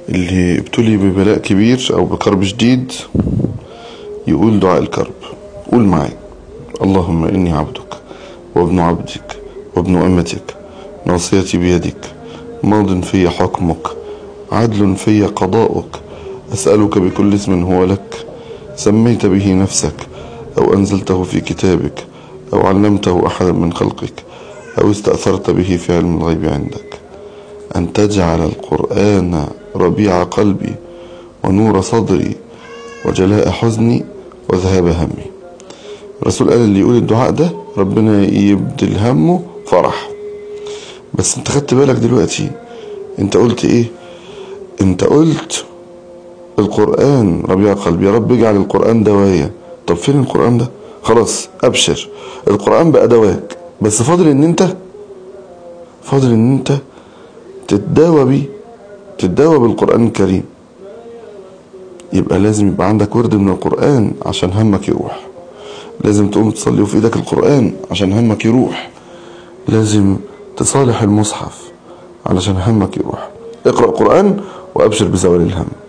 اللي ابتلي ببلاء كبير او بكرب شديد يقول دعاء الكرب قول معي اللهم اني عبدك وابن عبدك وابن امتك ناصيتي بيدك ماض في حكمك عدل في قضاؤك اسالك بكل اسم هو لك سميت به نفسك او انزلته في كتابك او علمته احدا من خلقك او استاثرت به في علم الغيب عندك أن تجعل القرآن ربيع قلبي ونور صدري وجلاء حزني وذهاب همي الرسول قال اللي يقول الدعاء ده ربنا يبدل همه فرح بس انت خدت بالك دلوقتي انت قلت ايه انت قلت القرآن ربيع قلبي يا رب اجعل القرآن دوايا طب فين القرآن ده خلاص ابشر القرآن بقى دواك بس فاضل ان انت فاضل ان انت تتداوى بيه تتداوى بالقرآن الكريم يبقى لازم يبقى عندك ورد من القرآن عشان همك يروح لازم تقوم تصلي وفي ايدك القرآن عشان همك يروح لازم تصالح المصحف علشان همك يروح اقرأ قرآن وابشر بزوال الهم